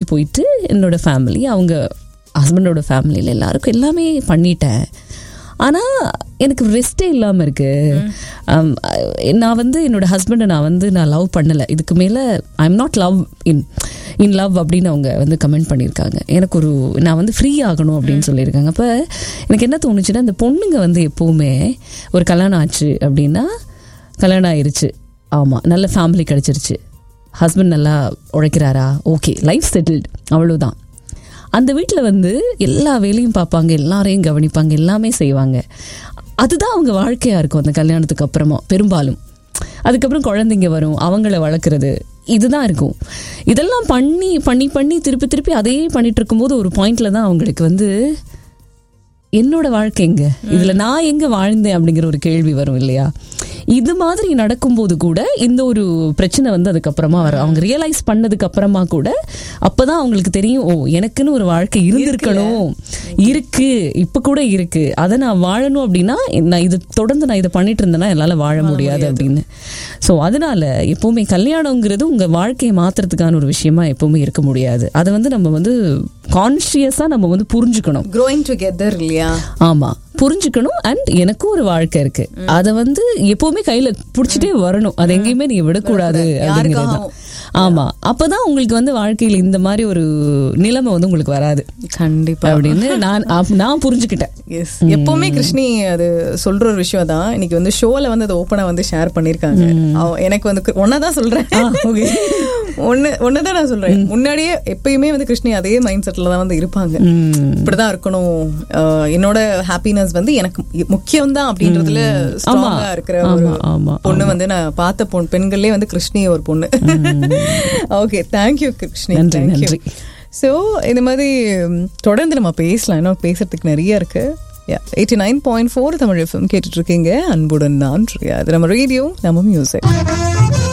போயிட்டு என்னோட ஃபேமிலி அவங்க ஹஸ்பண்டோட ஃபேமிலியில் எல்லாருக்கும் எல்லாமே பண்ணிட்டேன் ஆனால் எனக்கு ரெஸ்டே இல்லாமல் இருக்கு Um, நான் வந்து என்னோட ஹஸ்பண்டை நான் வந்து நான் லவ் பண்ணலை இதுக்கு மேலே I am not love in in love அப்படின்னு அவங்க வந்து கமெண்ட் பண்ணியிருக்காங்க எனக்கு ஒரு நான் வந்து ஃப்ரீ ஆகணும் அப்படின்னு சொல்லியிருக்காங்க அப்போ எனக்கு என்ன தோணுச்சுன்னா இந்த பொண்ணுங்க வந்து எப்போவுமே ஒரு கல்யாணம் ஆச்சு அப்படின்னா கல்யாணம் ஆயிருச்சு ஆமாம் நல்ல ஃபேமிலி கிடச்சிருச்சு ஹஸ்பண்ட் நல்லா உழைக்கிறாரா ஓகே லைஃப் செட்டில்டு அவ்வளவுதான் அந்த வீட்டில் வந்து எல்லா வேலையும் பார்ப்பாங்க எல்லாரையும் கவனிப்பாங்க எல்லாமே செய்வாங்க அதுதான் அவங்க வாழ்க்கையாக இருக்கும் அந்த கல்யாணத்துக்கு அப்புறமா பெரும்பாலும் அதுக்கப்புறம் குழந்தைங்க வரும் அவங்கள வளர்க்குறது இதுதான் இருக்கும் இதெல்லாம் பண்ணி பண்ணி பண்ணி திருப்பி திருப்பி அதே பண்ணிட்டு இருக்கும்போது ஒரு பாயிண்ட்ல தான் அவங்களுக்கு வந்து என்னோட வாழ்க்கை எங்க இதுல நான் எங்க வாழ்ந்தேன் அப்படிங்கிற ஒரு கேள்வி வரும் இல்லையா இது மாதிரி நடக்கும்போது கூட இந்த ஒரு பிரச்சனை வந்து அதுக்கப்புறமா வரும் அவங்க ரியலைஸ் பண்ணதுக்கு அப்புறமா கூட அப்பதான் அவங்களுக்கு தெரியும் ஓ எனக்குன்னு ஒரு வாழ்க்கை இருந்திருக்கணும் இருக்கு இப்ப கூட இருக்கு அதை நான் வாழணும் அப்படின்னா நான் இது தொடர்ந்து நான் இதை பண்ணிட்டு இருந்தேன்னா என்னால வாழ முடியாது அப்படின்னு ஸோ அதனால எப்பவுமே கல்யாணங்கிறது உங்க வாழ்க்கையை மாத்துறதுக்கான ஒரு விஷயமா எப்பவுமே இருக்க முடியாது அதை வந்து நம்ம வந்து கான்சியஸா நம்ம வந்து புரிஞ்சுக்கணும் க்ரோயிங் டுகெதர் இல்லையா ஆமா புரிஞ்சுக்கணும் அண்ட் எனக்கும் ஒரு வாழ்க்கை இருக்கு அதை வந்து எப்பவுமே கையில புடிச்சிட்டே வரணும் அது எங்கேயுமே நீங்க விடக்கூடாது அப்படிங்கிறது தான். ஆமா அப்பதான் உங்களுக்கு வந்து வாழ்க்கையில இந்த மாதிரி ஒரு நிலைமை வந்து உங்களுக்கு வராது கண்டிப்பா அப்படின்னு நான் அப்- நான் புரிஞ்சுக்கிட்டேன் எஸ் எப்பவுமே கிருஷ்ணி அது சொல்ற ஒரு விஷயம் தான் இன்னைக்கு வந்து ஷோல வந்து அதை ஓப்பனா வந்து ஷேர் பண்ணிருக்காங்க அவ- எனக்கு வந்து ஒன்னதான் சொல்றேன் ஒன்னு ஒன்னதான் நான் சொல்றேன் முன்னாடியே எப்பயுமே வந்து கிருஷ்ணி அதே மைண்ட் செட்ல தான் வந்து இருப்பாங்க உம். இப்படிதான் இருக்கணும் அஹ் என்னோட ஹாப்பினஸ் வந்து எனக்கு முக்கியம் தான் அப்படின்றதுல ஸ்ட்ராங்கா இருக்கிற ஒரு ஆமா, ஆமா, பொண்ணு வந்து நான் பார்த்த பொண்ணு பெண்கள்லயே வந்து கிருஷ்ணி ஒரு பொண்ணு ஓகே தேங்க்யூ கிருஷ்ணி நன்றி, தேங்க்யூ நன்றி. ஸோ இந்த மாதிரி ம், தொடர்ந்து நம்ம பேசலாம் இன்னும் பேசுறதுக்கு நிறைய இருக்கு eighty nine point four Tamil FM கேட்டுட்டு இருக்கீங்க அன்புடன் நான் பிரியா. அது நம்ம ரேடியோ நம்ம மியூசிக்